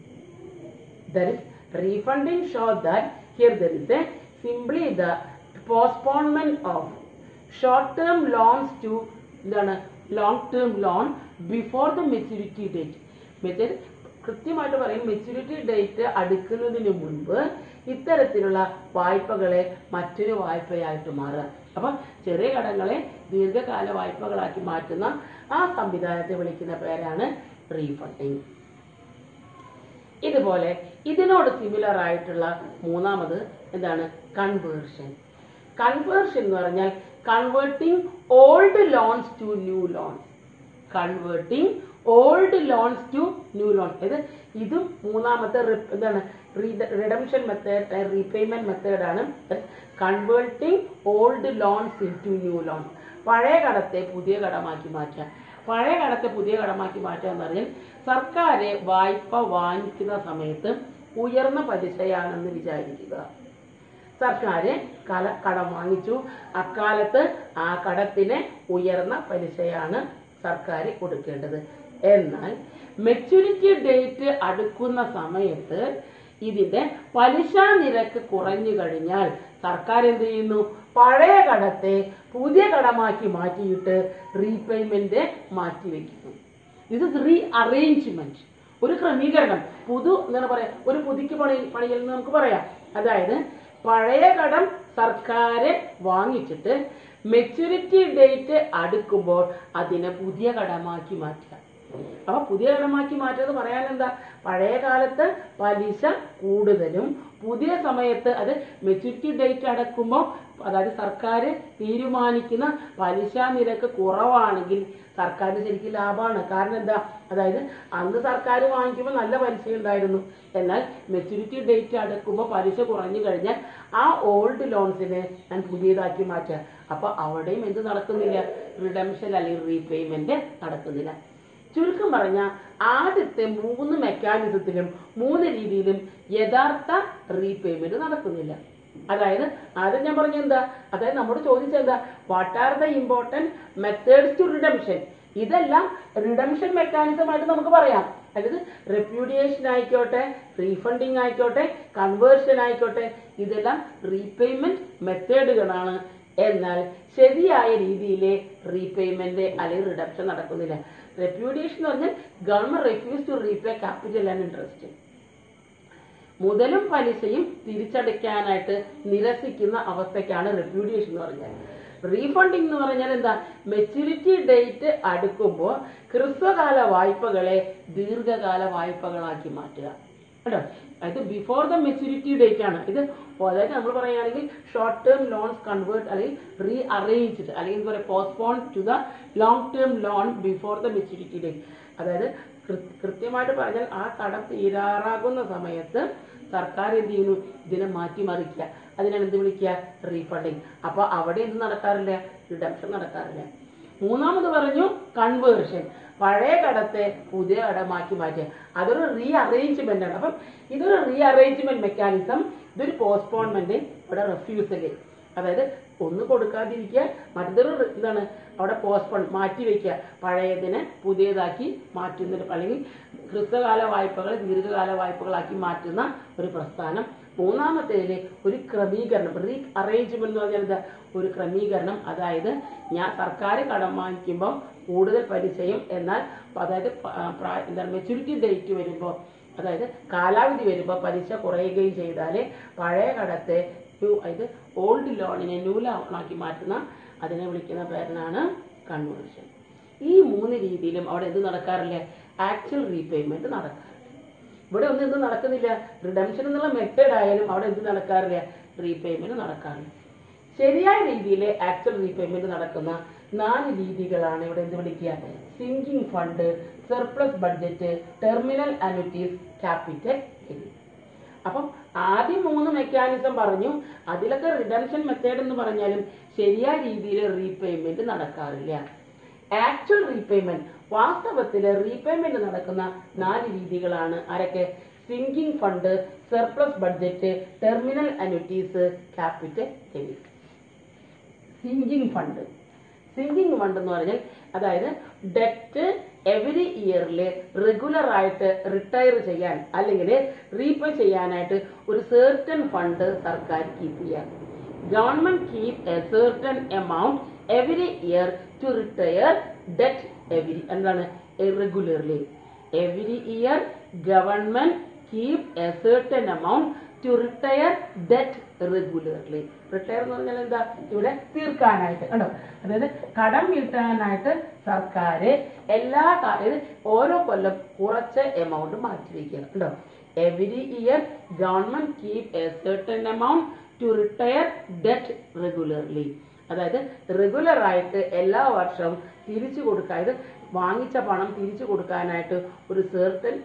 that is refunding show that here there is a simply the postponement of short term loans to എന്താണ് long term loan before the maturity date മെച്ചൂരി കൃത്യമായിട്ട് പറയും മെച്യൂരിറ്റി ഡേറ്റ് അടുക്കുന്നതിന് മുൻപ് ഇത്തരത്തിലുള്ള വായ്പകളെ മറ്റൊരു വായ്പയായിട്ട് മാറുക അപ്പൊ ചെറിയ കടങ്ങളെ ദീർഘകാല വായ്പകളാക്കി മാറ്റുന്ന ആ സംവിധാനത്തെ വിളിക്കുന്ന പേരാണ് റീഫണ്ടിങ് ഇതുപോലെ ഇതിനോട് സിമിലർ ആയിട്ടുള്ള മൂന്നാമത് എന്താണ് കൺവേർഷൻ കൺവേർഷൻ എന്ന് പറഞ്ഞാൽ converting old loans to new loans converting old loans to new loans അതായത് ഇതും മൂന്നാമത്തെ റി- എന്താണ് റിഡംഷൻ മെത്തേഡ് റീപേയ്മെന്റ് മെത്തേഡാണ് converting old loans into new loans പഴയ കടത്തെ പുതിയ കടമാക്കി മാറ്റുക പഴയ കടത്തെ പുതിയ കടമാക്കി മാറ്റുക എന്ന് പറഞ്ഞാൽ സർക്കാർ വായ്പ വാങ്ങിക്കുന്ന സമയത്ത് ഉയർന്ന പലിശയാണെന്ന് വിചാരിക്കുക സർക്കാർ കല കടം വാങ്ങിച്ചു അക്കാലത്ത് ആ കടത്തിന് ഉയർന്ന പലിശയാണ് സർക്കാർ കൊടുക്കേണ്ടത് എന്നാൽ മെച്യൂരിറ്റി ഡേറ്റ് അടുക്കുന്ന സമയത്ത് ഇതിന്റെ പലിശ നിരക്ക് കുറഞ്ഞു കഴിഞ്ഞാൽ സർക്കാർ എന്ത് ചെയ്യുന്നു പഴയ കടത്തെ പുതിയ കടമാക്കി മാറ്റിയിട്ട് റീപേയ്മെന്റ് മാറ്റിവെക്കുന്നു ഇത് റീ അറേഞ്ച്മെന്റ് ഒരു ക്രമീകരണം പുതു എന്താണ് പറയാ ഒരു പുതുക്കി പണി പണിയിൽ എന്ന് നമുക്ക് പറയാം അതായത് പഴയ കടം സർക്കാർ വാങ്ങിച്ചിട്ട് മെച്യൂരിറ്റി ഡേറ്റ് അടുക്കുമ്പോൾ അതിനെ പുതിയ കടമാക്കി മാറ്റുക അപ്പൊ പുതിയ കടമാക്കി മാറ്റുന്നത് പറയാൻ എന്താ പഴയ കാലത്ത് പലിശ കൂടുതലും പുതിയ സമയത്ത് അത് മെച്യൂരിറ്റി ഡേറ്റ് അടക്കുമ്പോൾ അതായത് സർക്കാർ തീരുമാനിക്കുന്ന പലിശ നിരക്ക് കുറവാണെങ്കിൽ സർക്കാരിന് ശരിക്കും ലാഭമാണ് കാരണം എന്താ അതായത് അന്ന് സർക്കാർ വാങ്ങിക്കുമ്പോൾ നല്ല പലിശ ഉണ്ടായിരുന്നു എന്നാൽ മെച്യൂരിറ്റി ഡേറ്റ് അടക്കുമ്പോൾ പലിശ കുറഞ്ഞു കഴിഞ്ഞാൽ ആ ഓൾഡ് ലോൺസിനെ ഞാൻ പുതിയതാക്കി മാറ്റുക അപ്പൊ അവിടെയും എന്ത് നടക്കുന്നില്ല റിഡംഷൻ അല്ലെങ്കിൽ റീപേയ്മെന്റ് നടക്കുന്നില്ല ചുരുക്കം പറഞ്ഞ ആദ്യത്തെ മൂന്ന് മെക്കാനിസത്തിലും മൂന്ന് രീതിയിലും യഥാർത്ഥ റീപേയ്മെന്റ് നടക്കുന്നില്ല അതായത് ആദ്യം ഞാൻ പറഞ്ഞ എന്താ അതായത് നമ്മോട് ചോദിച്ചത് എന്താ what are the important methods to redemption ഇതെല്ലാം റിഡംഷൻ മെക്കാനിസം ആയിട്ട് നമുക്ക് പറയാം അതായത് റെപ്യൂഡിയേഷൻ ആയിക്കോട്ടെ റീഫണ്ടിങ് ആയിക്കോട്ടെ കൺവേർഷൻ ആയിക്കോട്ടെ ഇതെല്ലാം റീപേയ്മെന്റ് മെത്തേഡുകളാണ് എന്നാൽ ശരിയായ രീതിയിലെ റീപേയ്മെന്റ് അല്ലെങ്കിൽ റിഡക്ഷൻ നടക്കുന്നില്ല റെപ്യൂഡിയേഷൻ എന്ന് പറഞ്ഞാൽ government refuse to repay capital and interest മുതലും പലിശയും തിരിച്ചടയ്ക്കാനായിട്ട് നിരസിക്കുന്ന അവസ്ഥയ്ക്കാണ് റെപ്യൂഡിയേഷൻ എന്ന് പറഞ്ഞാൽ റീഫണ്ടിങ് എന്ന് പറഞ്ഞാൽ എന്താ മെച്യൂരിറ്റി ഡേറ്റ് അടുക്കുമ്പോൾ ഹ്രസ്വകാല വായ്പകളെ ദീർഘകാല വായ്പകളാക്കി മാറ്റുക കേട്ടോ അത് ബിഫോർ ദ മെച്യൂരിറ്റി ഡേറ്റ് ആണ് ഇത് അതായത് നമ്മൾ പറയുകയാണെങ്കിൽ ഷോർട്ട് ടേം ലോൺസ് കൺവേർട്ട് അല്ലെങ്കിൽ റീ അറേഞ്ച്ഡ് അല്ലെങ്കിൽ എന്താ പറയുക postpone to the long term loan before the maturity date അതായത് കൃ- കൃത്യമായിട്ട് പറഞ്ഞാൽ ആ കടം തീരാറാകുന്ന സമയത്ത് സർക്കാർ എന്ത് ചെയ്യുന്നു ഇതിനെ മാറ്റിമറിക്കുക അതിനാണ് എന്ത് വിളിക്കുക റീഫണ്ടിങ് അപ്പൊ അവിടെ എന്ത് നടക്കാറില്ല റിഡംഷൻ നടക്കാറില്ല മൂന്നാമത് പറഞ്ഞു കൺവേർഷൻ പഴയ കടത്തെ പുതിയ കടമാക്കി മാറ്റുക അതൊരു റീ അറേഞ്ച്മെന്റ് ആണ് അപ്പം ഇതൊരു റീ അറേഞ്ച്മെന്റ് മെക്കാനിസം ഇതൊരു പോസ്റ്റ്പോൺമെന്റ് ഇവിടെ റെഫ്യൂസല് അതായത് ഒന്ന് കൊടുക്കാതിരിക്കുക മറ്റൊരു എന്താണ് അവിടെ പോസ്റ്റ്പോൺ മാറ്റി വെക്കുക പഴയതിനെ പുതിയതാക്കി മാറ്റുന്ന അല്ലെങ്കിൽ ഹ്രസ്വകാല വായ്പകൾ ദീർഘകാല വായ്പകളാക്കി മാറ്റുന്ന ഒരു പ്രസ്ഥാനം മൂന്നാമത്തേതില് ഒരു ക്രമീകരണം റീ അറേഞ്ച്മെന്റ് എന്ന് പറഞ്ഞാൽ എന്താ ഒരു ക്രമീകരണം അതായത് ഞാൻ സർക്കാർ കടം വാങ്ങിക്കുമ്പോൾ കൂടുതൽ പലിശയും എന്നാൽ അതായത് പ- ആ, പ്രായ- എന്താണ് മെച്യൂരിറ്റി ഡേറ്റ് വരുമ്പോൾ അതായത് കാലാവധി വരുമ്പോൾ പലിശ കുറയുകയും ചെയ്താൽ പഴയ കടത്തെ ന്യൂ- അതായത് ഓൾഡ് ലോണിനെ ന്യൂ ലോണാക്കി മാറ്റുന്ന അതിനെ വിളിക്കുന്ന പേരിനാണ് കൺവേർഷൻ ഈ മൂന്ന് രീതിയിലും അവിടെ എന്ത് നടക്കാറില്ല ആക്ച്വൽ റീപേയ്മെന്റ് നടക്കാറില്ല ഇവിടെ ഒന്നും എന്ത് നടക്കുന്നില്ല റിഡംഷൻ എന്നുള്ള മെത്തേഡ് ആയാലും അവിടെ എന്ത് നടക്കാറില്ല റീപേയ്മെന്റ് നടക്കാറില്ല ശരിയായ രീതിയിൽ ആക്ച്വൽ റീപേയ്മെന്റ് നടക്കുന്ന നാല് രീതികളാണ് ഇവിടെ എന്ത് വിളിക്കുക sinking fund surplus budget terminal annuities capital അപ്പം ആദ്യം മൂന്ന് മെക്കാനിസം പറഞ്ഞു അതിലൊക്കെ റിഡംഷൻ മെത്തേഡ് എന്ന് പറഞ്ഞാലും ശരിയായ രീതിയിൽ റീപേയ്മെന്റ് നടക്കാറില്ല ആക്ച്വൽ റീപേയ്മെന്റ് വാസ്തവത്തിൽ റീപേയ്മെന്റ് നടക്കുന്ന നാല് രീതികളാണ് ആരൊക്കെ sinking fund surplus budget terminal annuities capital heavy sinking fund sinking fund എന്ന് പറഞ്ഞാൽ അതായത് ഡെറ്റ് എവറി ഇയറിൽ റെഗുലർ ആയിട്ട് റിട്ടയർ ചെയ്യാൻ അല്ലെങ്കിൽ റീപേ ചെയ്യാനായിട്ട് ഒരു സേർട്ടൺ ഫണ്ട് സർക്കാർ കീപ്പ് ചെയ്യാം government keep a certain amount every year to retire debt every എന്താണ് regularly every year government keep a certain amount to retire debt regularly retire എന്ന് പറഞ്ഞാൽ എന്താ ഇവിടെ തീർക്കാനായിട്ട് കണ്ടോ അതായത് കടം വീട്ടാനായിട്ട് സർക്കാർ എല്ലാ കാ- അതായത് ഓരോ കൊല്ലം കുറച്ച് എമൗണ്ട് മാറ്റിവെക്കുക കണ്ടോ every year government keep a certain amount to retire debt regularly അതായത് റെഗുലർ ആയിട്ട് എല്ലാ വർഷവും തിരിച്ചു കൊടുക്കുക അതായത് വാങ്ങിച്ച പണം തിരിച്ചു കൊടുക്കാനായിട്ട് ഒരു സർട്ടൺ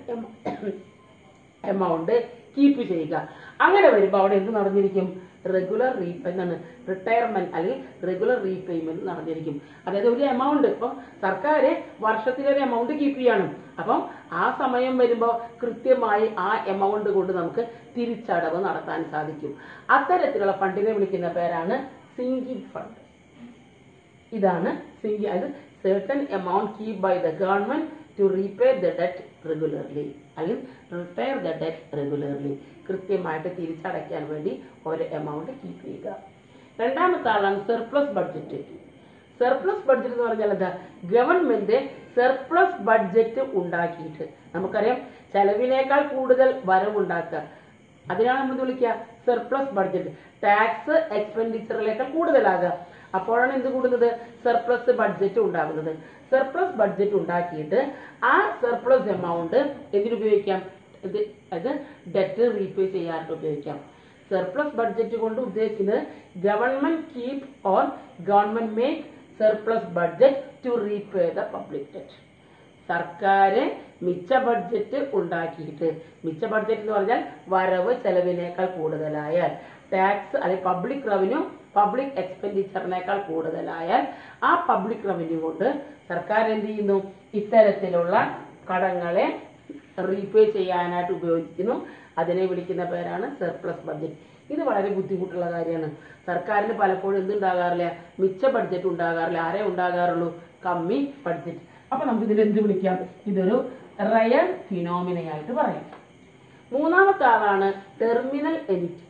എമൗണ്ട് കീപ്പ് ചെയ്യുക അങ്ങനെ വരുമ്പോൾ അവിടെ എന്ത് നടന്നിരിക്കും റെഗുലർ റീ എന്താണ് റിട്ടയർമെന്റ് അല്ലെങ്കിൽ റെഗുലർ റീപേയ്മെന്റ് നടന്നിരിക്കും അതായത് ഒരു എമൗണ്ട് ഇപ്പം സർക്കാർ വർഷത്തിലൊരു എമൗണ്ട് കീപ്പ് ചെയ്യാണ് അപ്പം ആ സമയം വരുമ്പോൾ കൃത്യമായി ആ എമൗണ്ട് കൊണ്ട് നമുക്ക് തിരിച്ചടവ് നടത്താൻ സാധിക്കും അത്തരത്തിലുള്ള ഫണ്ടിനെ വിളിക്കുന്ന പേരാണ് സിങ്കിങ് ഫണ്ട് ഇതാണ് സിങ്കി അത് certain amount keep by the government to repay the debt regularly അല്ലെങ്കിൽ റിട്ടയർ ദ ഡെറ്റ് റെഗുലർലി കൃത്യമായിട്ട് തിരിച്ചടയ്ക്കാൻ വേണ്ടി ഒരു എമൗണ്ട് കീപ്പ് ചെയ്യുക രണ്ടാമത്തെ ആളാണ് സർപ്ലസ് ബഡ്ജറ്റ് സർപ്ലസ് ബഡ്ജറ്റ് എന്ന് പറഞ്ഞാൽ എന്താ ഗവൺമെന്റ് സർപ്ലസ് ബഡ്ജറ്റ് ഉണ്ടാക്കിയിട്ട് നമുക്കറിയാം ചെലവിനേക്കാൾ കൂടുതൽ വരവുണ്ടാക്കുക അതിനാണ് നമ്മൾ വിളിക്കുക സർപ്ലസ് ബഡ്ജറ്റ് ടാക്സ് എക്സ്പെൻഡിച്ചറിലേക്കാൾ കൂടുതലാകുക അപ്പോഴാണ് എന്ത് കൂടുന്നത് സർപ്ലസ് ബഡ്ജറ്റ് ഉണ്ടാകുന്നത് സർപ്ലസ് ബഡ്ജറ്റ് ഉണ്ടാക്കിയിട്ട് ആ സർപ്ലസ് എമൗണ്ട് എന്തിനുപയോഗിക്കാം ഇത് അത് ഡെറ്റ് റീപേ ചെയ്യാനായിട്ട് ഉപയോഗിക്കാം സർപ്ലസ് ബഡ്ജറ്റ് കൊണ്ട് ഉദ്ദേശിക്കുന്നത് government keep or government make surplus budget to repay the public debt സർക്കാര് മിച്ച ബഡ്ജറ്റ് ഉണ്ടാക്കിയിട്ട് മിച്ച ബഡ്ജറ്റ് എന്ന് പറഞ്ഞാൽ വരവ് ചെലവിനേക്കാൾ കൂടുതലായാൽ ടാക്സ് അല്ലെങ്കിൽ പബ്ലിക് റവന്യൂ പബ്ലിക് എക്സ്പെൻഡിച്ചറിനേക്കാൾ കൂടുതലായാൽ ആ പബ്ലിക് റവന്യൂ കൊണ്ട് സർക്കാർ എന്ത് ചെയ്യുന്നു ഇത്തരത്തിലുള്ള കടങ്ങളെ റീപേ ചെയ്യാനായിട്ട് ഉപയോഗിക്കുന്നു അതിനെ വിളിക്കുന്ന പേരാണ് സർപ്ലസ് ബഡ്ജറ്റ് ഇത് വളരെ ബുദ്ധിമുട്ടുള്ള കാര്യമാണ് സർക്കാരിന് പലപ്പോഴും എന്തുണ്ടാകാറില്ല മിച്ച ബഡ്ജറ്റ് ഉണ്ടാകാറില്ല ആരേ ഉണ്ടാകാറുള്ളൂ കമ്മി ബഡ്ജറ്റ് അപ്പൊ നമുക്ക് ഇതിൽ എന്ത് വിളിക്കാം ഇതൊരു റയർ ഫിനോമിനയായിട്ട് പറയാം മൂന്നാമത്തെ ആളാണ് ടെർമിനൽ എനിറ്റി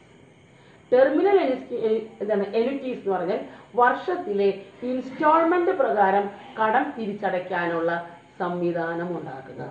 ടെർമിനൽ എനിറ്റി എന്താണ് എനിറ്റീസ് എന്ന് പറഞ്ഞാൽ വർഷത്തിലെ ഇൻസ്റ്റാൾമെന്റ് പ്രകാരം കടം തിരിച്ചടയ്ക്കാനുള്ള സംവിധാനം ഉണ്ടാക്കുക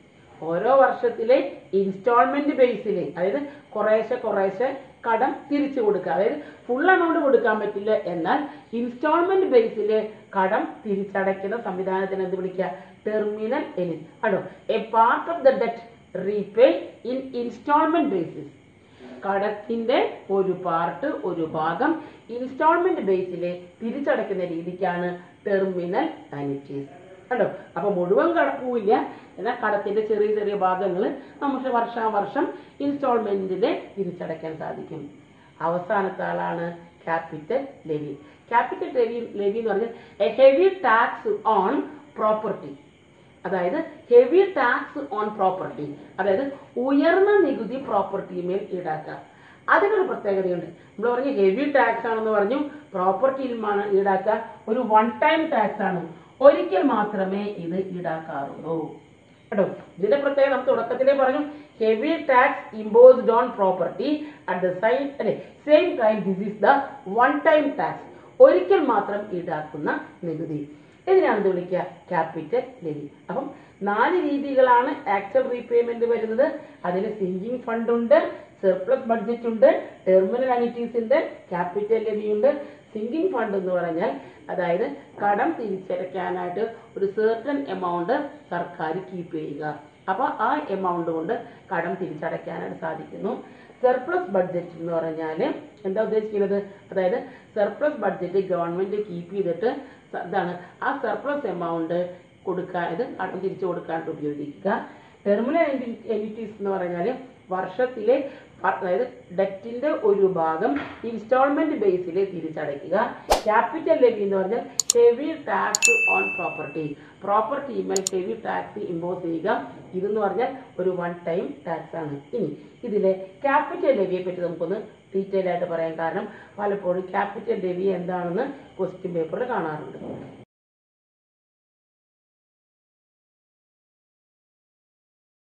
ഓരോ വർഷത്തിലെ ഇൻസ്റ്റാൾമെന്റ് ബേസിൽ അതായത് കുറേശ്ശെ കുറേശ്ശെ കടം തിരിച്ചു കൊടുക്കുക അതായത് ഫുൾ എമൗണ്ട് കൊടുക്കാൻ പറ്റില്ല എന്നാൽ ഇൻസ്റ്റാൾമെന്റ് ബേസിൽ കടം തിരിച്ചടയ്ക്കുന്ന സംവിധാനത്തിന് എന്ത് വിളിക്കുക ടെർമിനൽ എനി ആണോ a part of the debt repay in instalment basis കടത്തിന്റെ ഒരു പാർട്ട് ഒരു ഭാഗം ഇൻസ്റ്റാൾമെന്റ് ബേസിൽ തിരിച്ചടയ്ക്കുന്ന രീതിക്കാണ് ടെർമിനൽ അനിറ്റീസ് കണ്ടോ അപ്പൊ മുഴുവൻ കടപ്പൂല്ല എന്നാൽ കടത്തിന്റെ ചെറിയ ചെറിയ ഭാഗങ്ങൾ നമുക്ക് വർഷാവർഷം ഇൻസ്റ്റാൾമെന്റിൽ തിരിച്ചടയ്ക്കാൻ സാധിക്കും അവസാനത്തെ ആളാണ് capital levy capital levy levy എന്ന് പറഞ്ഞാൽ a heavy tax on property അതായത് ഹെവി ടാക്സ് ഓൺ പ്രോപ്പർട്ടി അതായത് ഉയർന്ന നികുതി പ്രോപ്പർട്ടിമേൽ ഈടാക്കുക അതിനൊരു പ്രത്യേകതയുണ്ട് നമ്മൾ പറഞ്ഞു ഹെവി ടാക്സ് ആണെന്ന് പറഞ്ഞു പ്രോപ്പർട്ടിയിലുമാണ് ഈടാക്കുക ഒരു വൺ ടൈം ടാക്സ് ആണ് ഒരിക്കൽ മാത്രമേ ഇത് ഈടാക്കാറുള്ളൂ കേട്ടോ ഇതിന്റെ പ്രത്യേകത നമുക്ക് തുടക്കത്തിലേ പറഞ്ഞു heavy tax imposed on property at the same അല്ലെ same time this is the one time tax ഒരിക്കൽ മാത്രം ഈടാക്കുന്ന നികുതി ഇതിനാണ് ഇത് വിളിക്കുക ക്യാപിറ്റൽ ലെവി അപ്പം നാല് രീതികളാണ് ആക്ച്വൽ റീപേയ്മെന്റ് വരുന്നത് അതിന് സിങ്കിങ് ഫണ്ട് ഉണ്ട് സർപ്ലസ് ബഡ്ജറ്റ് ഉണ്ട് ടെർമിനൽ അനിറ്റീസ് ഉണ്ട് ക്യാപിറ്റൽ ലെവി ഉണ്ട് സിങ്കിങ് ഫണ്ട് എന്ന് പറഞ്ഞാൽ അതായത് കടം തിരിച്ചടയ്ക്കാനായിട്ട് ഒരു certain എമൗണ്ട് സർക്കാർ കീപ്പ് ചെയ്യുക അപ്പൊ ആ എമൗണ്ട് കൊണ്ട് കടം തിരിച്ചടയ്ക്കാനായിട്ട് സാധിക്കുന്നു സർപ്ലസ് ബഡ്ജറ്റ് എന്ന് പറഞ്ഞാൽ എന്താ ഉദ്ദേശിക്കുന്നത് അതായത് സർപ്ലസ് ബഡ്ജറ്റ് ഗവൺമെന്റ് കീപ്പ് ചെയ്തിട്ട് സ- ഇതാണ് ആ സർപ്ലസ് എമൗണ്ട് കൊടുക്കാൻ ഇത് കടം തിരിച്ചു കൊടുക്കാനായിട്ട് ഉപയോഗിക്കുക ടെർമിനൽ എൻറ്റിറ്റീസ് എന്ന് പറഞ്ഞാൽ വർഷത്തിലെ പ- അതായത് ഡെറ്റിന്റെ ഒരു ഭാഗം ഇൻസ്റ്റാൾമെന്റ് ബേസിൽ തിരിച്ചടയ്ക്കുക ക്യാപിറ്റൽ ലെവി എന്ന് പറഞ്ഞാൽ ഹെവി ടാക്സ് ഓൺ പ്രോപ്പർട്ടി പ്രോപ്പർട്ടിമേൽ ഹെവി ടാക്സ് ഇമ്പോസ് ചെയ്യുക ഇതെന്ന് പറഞ്ഞാൽ ഒരു വൺ ടൈം ടാക്സ് ആണ് ഇനി ഇതിലെ ക്യാപിറ്റൽ ലെവിയെ പറ്റി നമുക്കൊന്ന് ഡീറ്റെയിൽ ആയിട്ട് പറയാൻ കാരണം പലപ്പോഴും ക്യാപിറ്റൽ ലെവി എന്താണെന്ന് ക്വസ്റ്റ്യൻ പേപ്പറിൽ കാണാറുണ്ട്